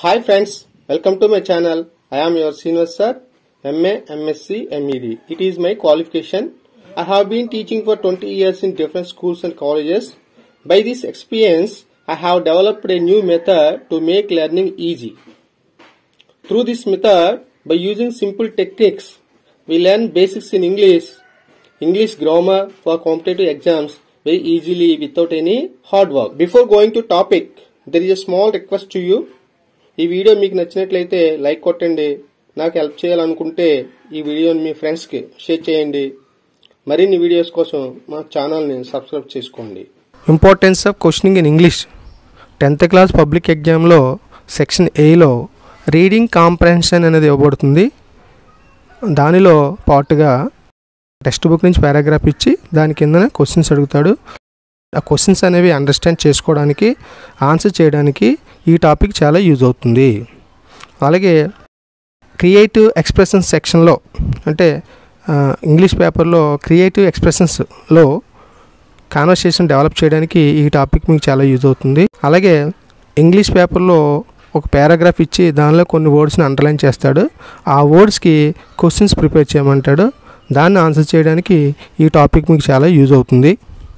Hi friends, welcome to my channel. I am your senior sir, MA, MSc, MEd. It is my qualification. I have been teaching for 20 years in different schools and colleges. By this experience, I have developed a new method to make learning easy. Through this method, by using simple techniques, we learn basics in English, English grammar for competitive exams very easily without any hard work. Before going to topic, there is a small request to you. ఈ video మీకు నచ్చినట్లయితే like కొట్టండి నాకు help చేయాలనుకుంటే ఈ వీడియోని మీ ఫ్రెండ్స్కి share చేయండి మరిన్ని వీడియోస్ కోసం మా ఛానల్ని సబ్స్క్రైబ్ చేసుకోండి importance of questioning in English tenth class public ఎగ్జామ్లో సెక్షన్ ఏలో రీడింగ్ కాంప్రహెన్షన్ అనేది ఇవ్వబడుతుంది దానిలో పాటుగా టెక్స్ట్ బుక్ నుంచి పారాగ్రాఫ్ ఇచ్చి దాని కిందనే క్వశ్చన్స్ అడుగుతాడు ఆ క్వశ్చన్స్ అనేవి అండర్స్టాండ్ చేసుకోవడానికి ఆన్సర్ చేయడానికి ఈ టాపిక్ చాలా యూజ్ అవుతుంది అలాగే క్రియేటివ్ ఎక్స్ప్రెషన్స్ సెక్షన్లో అంటే ఆ, ఇంగ్లీష్ పేపర్లో క్రియేటివ్ ఎక్స్ప్రెషన్స్లో కాన్వర్సేషన్ డెవలప్ చేయడానికి ఈ టాపిక్ మీకు చాలా యూజ్ అవుతుంది అలాగే ఇంగ్లీష్ పేపర్లో ఒక పారాగ్రాఫ్ ఇచ్చి దానిలో కొన్ని వర్డ్స్ని అండర్లైన్ చేస్తాడు ఆ వర్డ్స్కి క్వశ్చన్స్ ప్రిపేర్ చేయమంటాడు దాన్ని ఆన్సర్ చేయడానికి ఈ టాపిక్ మీకు చాలా యూజ్ అవుతుంది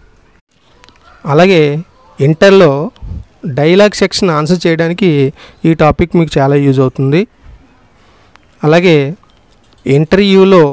అలాగే ఇంటర్లో డైలాగ్ సెక్షన్ ఆన్సర్ చేయడానికి ఈ టాపిక్ మీకు చాలా యూజ్ అవుతుంది అలాగే ఇంటర్వ్యూలో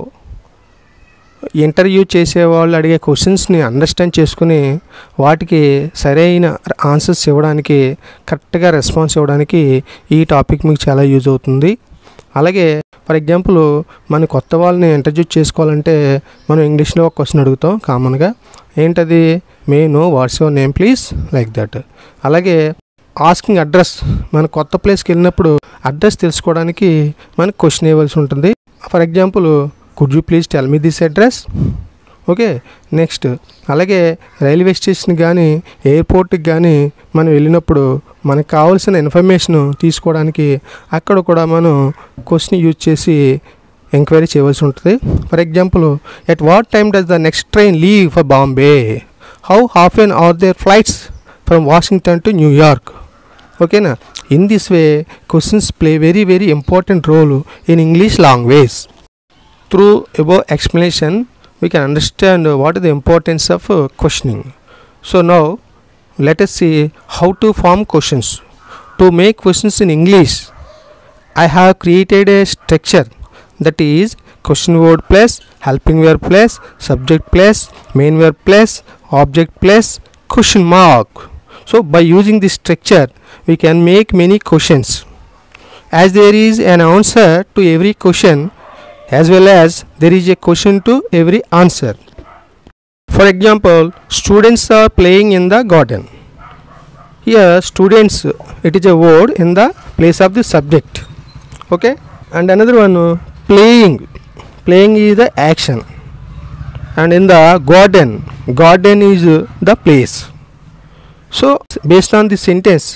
ఇంటర్వ్యూ చేసేవాళ్ళు అడిగే క్వశ్చన్స్ని అండర్స్టాండ్ చేసుకుని వాటికి సరైన ఆన్సర్స్ ఇవ్వడానికి కరెక్ట్గా రెస్పాన్స్ ఇవ్వడానికి ఈ టాపిక్ మీకు చాలా యూజ్ అవుతుంది అలాగే ఫర్ ఎగ్జాంపుల్ మన కొత్త వాళ్ళని ఇంటర్వ్యూ చేసుకోవాలంటే మనం ఇంగ్లీష్లో ఒక క్వశ్చన్ అడుగుతాం కామన్గా ఏంటది may know what's your name please like that అలాగే ఆస్కింగ్ అడ్రస్ మన కొత్త ప్లేస్కి వెళ్ళినప్పుడు అడ్రస్ తెలుసుకోవడానికి మనకు క్వశ్చన్ ఇవ్వాల్సి ఉంటుంది for example could you please tell me this address okay next అలాగే రైల్వే స్టేషన్ కానీ ఎయిర్పోర్ట్కి కానీ మనం వెళ్ళినప్పుడు మనకు కావాల్సిన ఇన్ఫర్మేషన్ తీసుకోవడానికి అక్కడ కూడా మనం క్వశ్చన్ యూజ్ చేసి ఎంక్వైరీ చేయవలసి ఉంటుంది for example at what time does the next train leave for Bombay how often are there flights from Washington to New York ఓకేనా in this way questions play very very important role in English language through above explanation we can understand uh, what is the importance of uh, questioning so now let us see how to form questions to make questions in english i have created a structure that is question word plus helping verb plus subject plus main verb plus object plus question mark so by using this structure we can make many questions as there is an answer to every question as well as there is a question to every answer. For example, students are playing in the garden. Here, students, it is a word in the place of the subject. Okay, and another one, uh, playing. Playing is the action, and in the garden, garden is uh, the place. So, based on this sentence,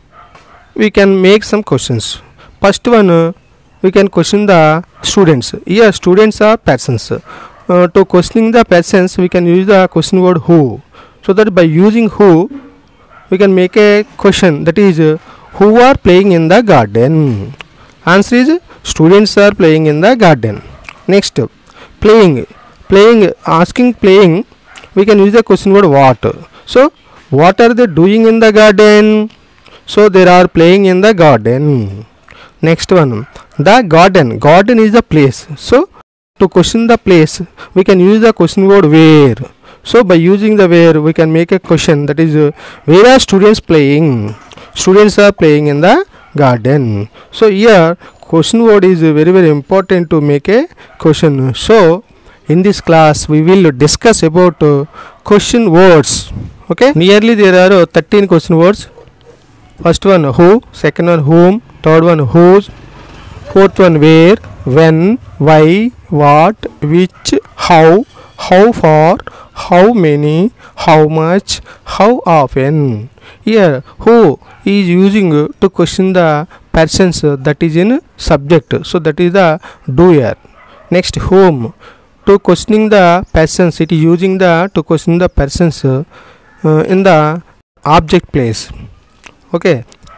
we can make some questions. First one, uh, we can question the students here students are persons uh, to questioning the persons we can use the question word who so that by using who we can make a question that is uh, who are playing in the garden answer is students are playing in the garden next playing playing asking playing we can use the question word what so what are they doing in the garden so they are playing in the garden next one the garden garden is the place so to question the place we can use the question word where so by using the where we can make a question that is uh, where are students playing students are playing in the garden so here question word is uh, very very important to make a question so in this class we will discuss about uh, question words okay nearly there are uh, 13 question words first one who second one whom third one whose fourth one where when why what which how how far how many how much how often here who is using uh, to question the persons uh, that is in subject so that is the doer next whom to questioning the persons it is using the to question the persons uh, uh, in the object place okay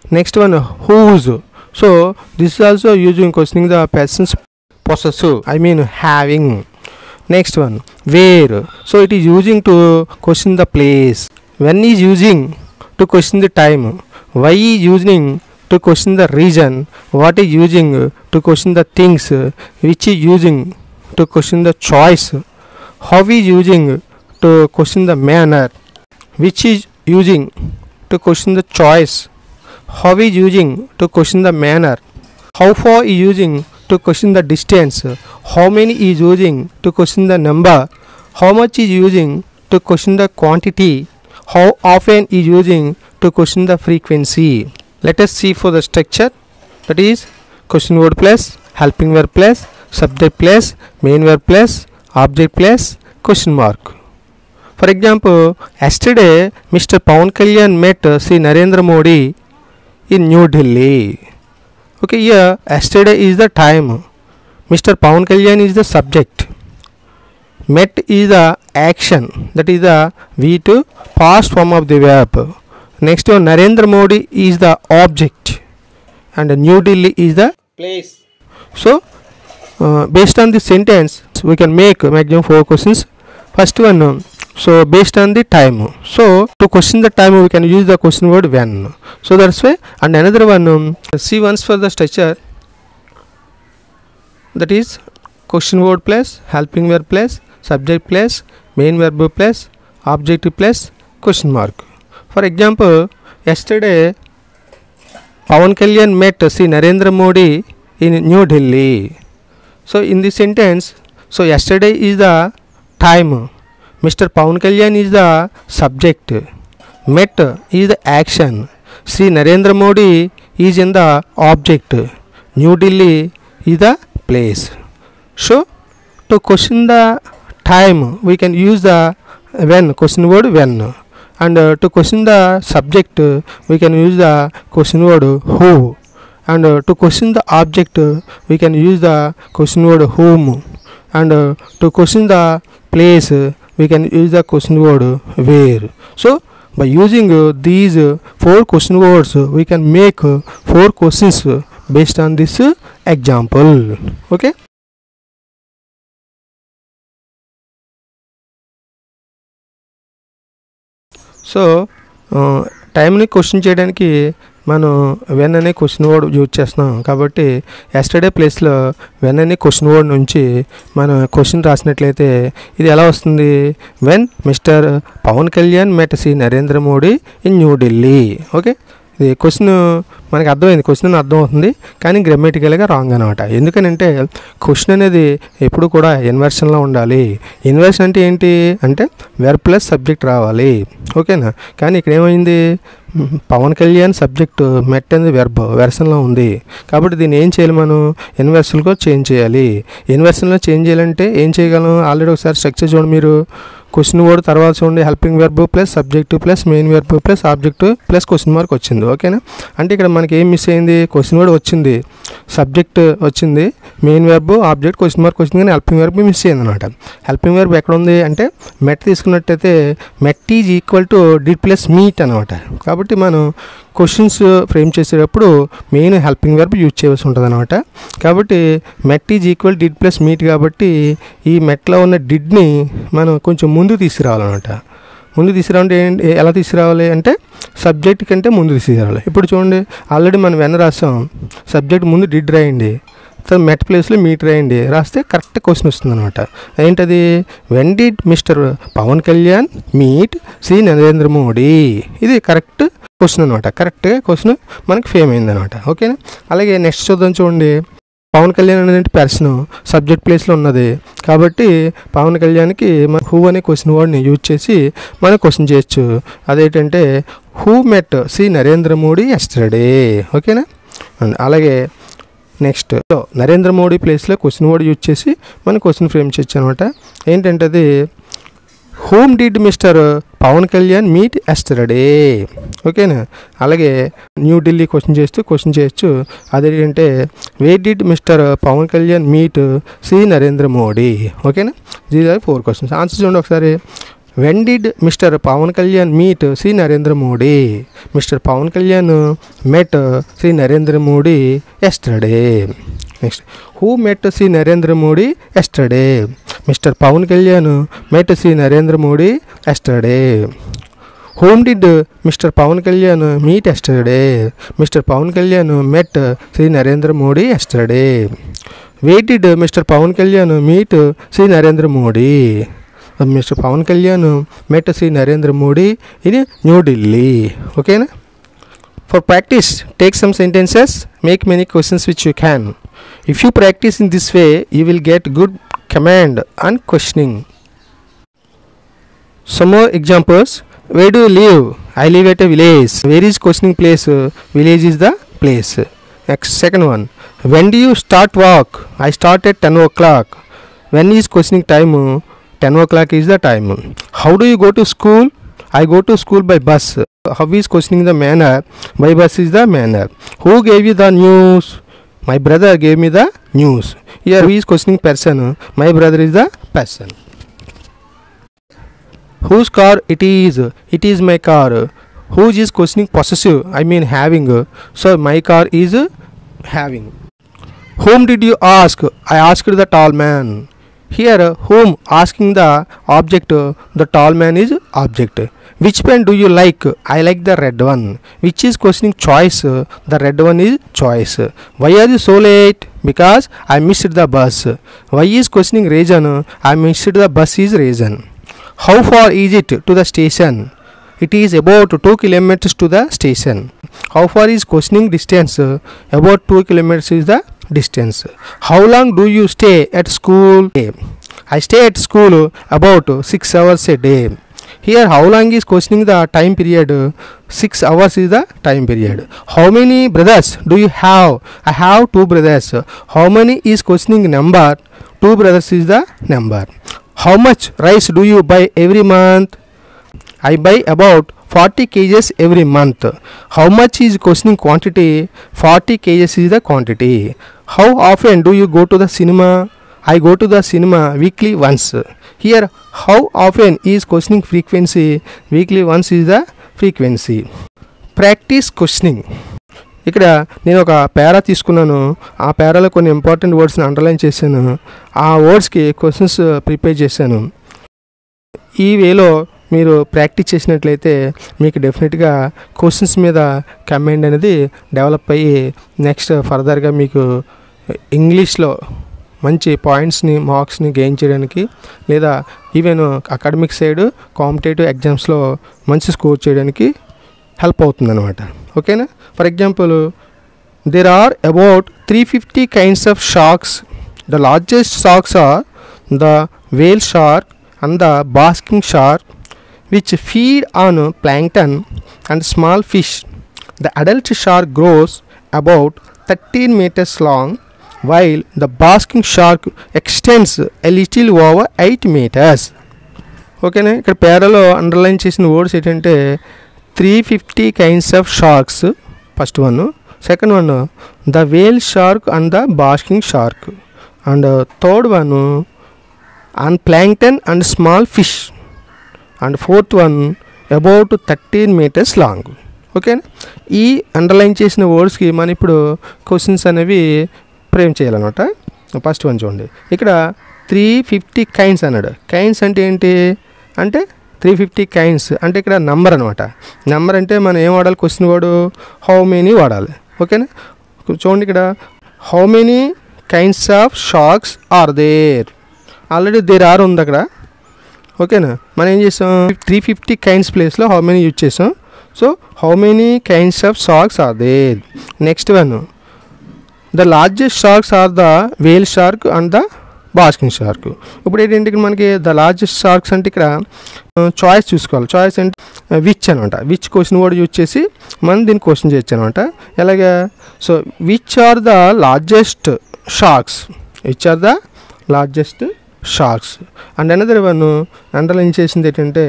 next one whose so this is also using questioning the persons possessive i mean having next one where so it is using to question the place when is using to question the time why is using to question the region what is using to question the things which is using to question the choice how is using to question the manner which is using to question the choice how is using to question the manner how far is using to question the distance how many is using to question the number how much is using to question the quantity how often is using to question the frequency let us see for the structure that is question word plus helping verb plus subject plus main verb plus object plus question mark for example yesterday mr pawan kalyan met uh, sri narendra modi in new delhi okay here yesterday is the time mr pawan kalyan is the subject met is the action that is the v2 past form of the verb next one narendra modi is the object and new delhi is the place so uh, based on this sentence we can make maximum four questions first one um, so based on the time so to question the time we can use the question word when so that's why and another one um, see once for the structure that is question word plus helping verb plus subject plus main verb plus object plus question mark for example yesterday Pawan Kalyan met Sri Narendra Modi in New Delhi. So in this sentence, so yesterday is the time. Mr. Pawan Kalyan is the subject. Met is the action. Sri Narendra Modi is in the object. New Delhi is the place. So to question the time, we can use the when question word when. And uh, to question the subject, uh, we can use the question word who. And uh, to question the object, uh, we can use the question word whom. And uh, to question the place, uh, we can use the question word where. So by using uh, these uh, four question words, uh, we can make uh, four questions uh, based on this uh, example. Okay. So టైంని question చేయడానికి మనం when అనే question word use చేస్తున్నాం కాబట్టి yesterday ప్లేస్లో when అనే question word నుంచి మనం క్వశ్చన్ రాసినట్లయితే ఇది ఎలా వస్తుంది when mister Pawan Kalyan met C Narendra Modi in New Delhi okay ఇది క్వశ్చన్ మనకి అర్థమైంది క్వశ్చన్ అర్థం అవుతుంది కానీ గ్రామటికల్గా రాంగ్ అనమాట ఎందుకనంటే క్వశ్చన్ అనేది ఎప్పుడు కూడా ఇన్వర్షన్లో ఉండాలి ఇన్వర్షన్ అంటే ఏంటి అంటే వెర్ ప్లస్ సబ్జెక్ట్ రావాలి ఓకేనా కానీ ఇక్కడ ఏమైంది మ్, పవన్ కళ్యాణ్ సబ్జెక్ట్ మెట్ అనేది వెర్బ్ వెర్షన్లో ఉంది కాబట్టి దీన్ని ఏం చేయాలి మనం ఇన్వర్షన్లో చేంజ్ చేయాలి ఇన్వర్షన్లో చేంజ్ చేయాలంటే ఏం చేయగలం ఆల్రెడీ ఒకసారి స్ట్రక్చర్ చూడండి మీరు క్వశ్చన్ వర్డ్ తర్వాత చూడండి helping verb plus subject plus main verb plus object plus question mark వచ్చింది ఓకేనా అంటే ఇక్కడ మనకి ఏం మిస్ అయింది క్వశ్చన్ వర్డ్ వచ్చింది సబ్జెక్ట్ వచ్చింది main verb object question mark వచ్చింది కానీ హెల్పింగ్ వెర్బ్ మిస్ అయింది అనమాట హెల్పింగ్ వెర్బ్ ఎక్కడ ఉంది అంటే మెట్ తీసుకున్నట్టయితే met is equal to did plus meet అనమాట కాబట్టి మనం క్వశ్చన్స్ ఫ్రేమ్ చేసేటప్పుడు మెయిన్ హెల్పింగ్ వెర్బ్ యూజ్ చేయవలసి ఉంటుంది అనమాట కాబట్టి met is equal did plus meet కాబట్టి ఈ మెట్లో ఉన్న డిడ్ని మనం కొంచెం ముందు తీసుకురావాలన్నమాట ముందు తీసుకురావాలంటే ఏంటి ఎలా తీసుకురావాలి అంటే సబ్జెక్ట్ కంటే ముందు తీసుకురావాలి ఇప్పుడు చూడండి ఆల్రెడీ మనం వెన్న రాసాం సబ్జెక్ట్ ముందు డిడ్ రాయండి తర్వాత మెట్ ప్లేస్లో మీట్ రాయండి రాస్తే కరెక్ట్ క్వశ్చన్ వస్తుంది అనమాట ఏంటది when did mister Pawan Kalyan meet Shri Narendra Modi ఇది కరెక్ట్ క్వశ్చన్ అనమాట కరెక్ట్గా క్వశ్చన్ మనకి ఫేమ్ అయింది అనమాట ఓకేనా అలాగే నెక్స్ట్ చూద్దాం చూడండి పవన్ కళ్యాణ్ అనేది పర్సన్ సబ్జెక్ట్ ప్లేస్లో ఉన్నది కాబట్టి పవన్ కళ్యాణ్కి మన హూ అనే క్వశ్చన్ వర్డ్ని యూజ్ చేసి మనం క్వశ్చన్ చేయొచ్చు అదేంటంటే who met C Narendra Modi yesterday ఓకేనా అండ్ అలాగే నెక్స్ట్ నరేంద్ర మోడీ ప్లేస్లో క్వశ్చన్ వర్డ్ యూజ్ చేసి మనం క్వశ్చన్ ఫ్రేమ్ చేయొచ్చు అనమాట ఏంటంటే అది whom did mister Pawan Kalyan meet yesterday ఓకేనా అలాగే న్యూ ఢిల్లీ క్వశ్చన్ చేస్తూ క్వశ్చన్ చేయొచ్చు అదేంటంటే where did mister Pawan Kalyan meet Shri Narendra Modi ఓకేనా these are four questions answer చూడండి ఒకసారి when did mister Pawan Kalyan meet Shri Narendra Modi mister Pawan Kalyan met Shri Narendra Modi yesterday next who met Shri Narendra Modi yesterday mister Pawan Kalyan met Shri Narendra Modi yesterday home did mister Pawan Kalyan meet yesterday mister Pawan Kalyan met Shri Narendra Modi yesterday where did mister Pawan Kalyan meet Shri Narendra Modi mister Pawan Kalyan met Shri Narendra Modi in New Delhi ఓకేనా for practice take some sentences make many questions which you can if you practice in this way you will get good command and questioning some more examples where do you live i live at a village where is questioning place Uh, village is the place next second one when do you start work i start at 10 o'clock when is questioning time Uh, 10 o'clock is the time how do you go to school i go to school by bus how is questioning the manner by bus is the manner who gave you the news my brother gave me the news here who is questioning person my brother is the person whose car it is it is my car whose is questioning possessive i mean having so my car is having whom did you ask i asked the tall man here whom asking the object the tall man is object which pen do you like i like the red one which is questioning choice the red one is choice why are you so late because i missed the bus why is questioning reason i missed the bus is reason how far is it to the station it is about 2 kilometers to the station how far is questioning distance about 2 kilometers is the distance how long do you stay at school i stay at school about 6 hours a day here how long is questioning the time period 6 hours is the time period how many brothers do you have i have two brothers how many is questioning number two brothers is the number how much rice do you buy every month i buy about 40 kgs every month how much is questioning quantity 40 kgs is the quantity how often do you go to the cinema i go to the cinema weekly once here how often is questioning frequency weekly once is the frequency practice questioning ఇక్కడ నేను ఒక పేరా తీసుకున్నాను ఆ పేరాలో కొన్ని important వర్డ్స్ని underline చేశాను ఆ వర్డ్స్కి questions prepare చేశాను ఈ వేలో మీరు ప్రాక్టీస్ చేసినట్లయితే మీకు డెఫినెట్గా క్వశ్చన్స్ మీద కమాండ్ అనేది డెవలప్ అయ్యి నెక్స్ట్ ఫర్దర్గా మీకు ఇంగ్లీష్లో మంచి పాయింట్స్ని మార్క్స్ని గెయిన్ చేయడానికి లేదా ఈవెన్ అకాడమిక్ సైడ్ కాంపిటేటివ్ ఎగ్జామ్స్లో మంచి స్కోర్ చేయడానికి హెల్ప్ అవుతుంది అనమాట ఓకేనా for example there are about 350 kinds of sharks the largest sharks are the whale shark and the basking shark which feed on plankton and small fish the adult shark grows about 13 meters long while the basking shark extends a little over 8 meters ఓకేనా ఇక్కడ పేరలో underline చేసిన words ఏంటంటే three fifty kinds of sharks first one second one the whale shark and the basking shark and third one and plankton and small fish and fourth one about thirteen metres long ఓకేనా ఈ underline చేసిన వర్డ్స్కి మనం ఇప్పుడు questions అనేవి frame చేయాలన్నమాట first one చూడండి ఇక్కడ three fifty kinds అన్నాడు కైండ్స్ అంటే ఏంటి అంటే త్రీ ఫిఫ్టీ కైండ్స్ అంటే ఇక్కడ నంబర్ అనమాట నెంబర్ అంటే మనం ఏం వాడాలి క్వశ్చన్ వాడు హౌ మెనీ వాడాలి ఓకేనా చూడండి ఇక్కడ how many kinds of sharks are there already there are ఉంది అక్కడ ఓకేనా మనం ఏం చేసాం త్రీ ఫిఫ్టీ కైండ్స్ ప్లేస్లో హౌ మెనీ యూజ్ చేసాం so how many kinds of sharks are there next one the largest sharks are the whale shark and the basking shark ఇప్పుడు ఏంటంటే ఇక్కడ మనకి ద లార్జెస్ట్ షార్క్స్ అంటే ఇక్కడ చాయిస్ చూసుకోవాలి choice అంటే విచ్ అనమాట విచ్ క్వశ్చన్ కూడా యూజ్ చేసి మనం దీన్ని క్వశ్చన్ చేయొచ్చు అనమాట ఎలాగా so which are the largest sharks which are the largest sharks and another one underline చేసింది ఏంటంటే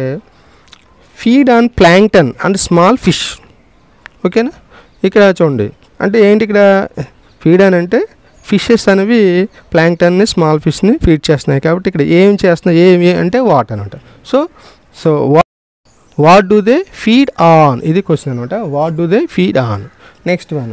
feed on plankton and small fish ఓకేనా ఇక్కడ చూడండి అంటే ఏంటి ఇక్కడ ఫీడ్ అని అంటే ఫిషెస్ అనేవి ప్లాంక్టన్ని స్మాల్ ఫిష్ని ఫీడ్ చేస్తున్నాయి కాబట్టి ఇక్కడ ఏం చేస్తున్నాయి ఏమి అంటే వాటర్ అనమాట so so what do they feed on ఇది క్వశ్చన్ అనమాట what do they feed on next one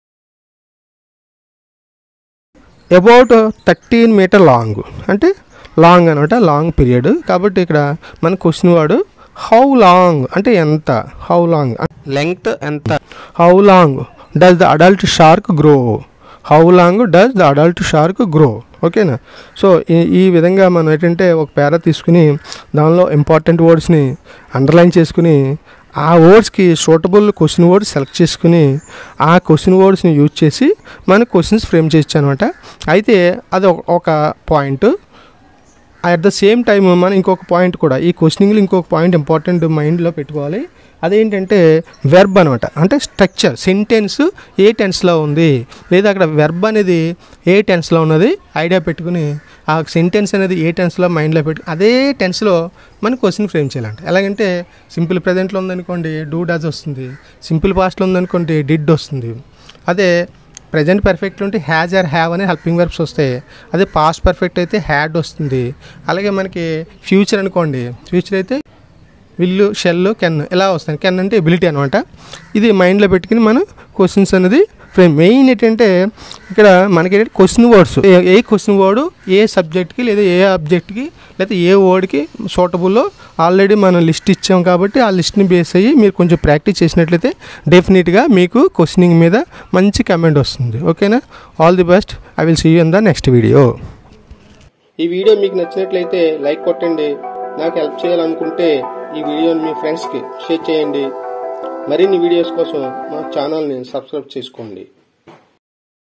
about thirteen metre long అంటే లాంగ్ అనమాట లాంగ్ పీరియడ్ కాబట్టి ఇక్కడ మన క్వశ్చన్ వాడు హౌ లాంగ్ అంటే ఎంత హౌ లాంగ్ లెంగ్త్ ఎంత how long does the adult shark grow how long does the adult shark grow ఓకేనా సో ఈ ఈ విధంగా మనం ఏంటంటే ఒక పేర తీసుకుని దానిలో ఇంపార్టెంట్ వర్డ్స్ని అండర్లైన్ చేసుకుని ఆ వర్డ్స్కి సూటబుల్ క్వశ్చన్ వర్డ్స్ సెలెక్ట్ చేసుకుని ఆ క్వశ్చన్ వర్డ్స్ని యూజ్ చేసి మన క్వశ్చన్స్ ఫ్రేమ్ చేయొచ్చు అనమాట అయితే అది ఒక- ఒక point at the same time మనం ఇంకొక పాయింట్ కూడా ఈ క్వశ్చనింగ్లో ఇంకొక పాయింట్ ఇంపార్టెంట్ మైండ్లో పెట్టుకోవాలి అదేంటంటే వెర్బ్ అనమాట అంటే స్ట్రక్చర్ సెంటెన్స్ ఏ టెన్స్లో ఉంది లేదా అక్కడ వెర్బ్ అనేది ఏ టెన్స్లో ఉన్నది ఐడియా పెట్టుకుని ఆ సెంటెన్స్ అనేది ఏ టెన్స్లో మైండ్లో పెట్టు అదే టెన్స్లో మనం క్వశ్చన్ ఫ్రేమ్ చేయాలంట ఎలాగంటే సింపుల్ ప్రజెంట్లో ఉందనుకోండి డూ డస్ వస్తుంది సింపుల్ పాస్ట్లో ఉందనుకోండి డిడ్ వస్తుంది అదే ప్రజెంట్ పర్ఫెక్ట్ ఉంటే హ్యాజ్ ఆర్ హ్యావ్ అనే హెల్పింగ్ వర్బ్స్ వస్తాయి అదే పాస్ట్ పర్ఫెక్ట్ అయితే హ్యాడ్ వస్తుంది అలాగే మనకి ఫ్యూచర్ అనుకోండి ఫ్యూచర్ అయితే విల్లు షెల్ కెన్ ఇలా వస్తాయి కెన్ అంటే ఎబిలిటీ అనమాట ఇది మైండ్లో పెట్టుకుని మనం క్వశ్చన్స్ అనేది ఫ్రేమ్ మెయిన్ ఏంటంటే ఇక్కడ మనకి క్వశ్చన్ వర్డ్స్ ఏ క్వశ్చన్ వర్డ్ ఏ సబ్జెక్ట్కి లేదా ఏ ఆబ్జెక్ట్కి లేదా ఏ వర్డ్కి సూటబుల్లో ఆల్రెడీ మనం లిస్ట్ ఇచ్చాం కాబట్టి ఆ లిస్ట్ని బేస్ అయ్యి మీరు కొంచెం ప్రాక్టీస్ చేసినట్లయితే డెఫినెట్గా మీకు క్వశ్చనింగ్ మీద మంచి కమెంట్ వస్తుంది ఓకేనా all the best I will see you in the next video ఈ వీడియో మీకు నచ్చినట్లయితే లైక్ కొట్టండి నాకు హెల్ప్ చేయాలనుకుంటే ఈ వీడియోని మీ ఫ్రెండ్స్కి షేర్ చేయండి మరిన్ని వీడియోస్ కోసం మా ఛానల్ని సబ్స్క్రైబ్ చేసుకోండి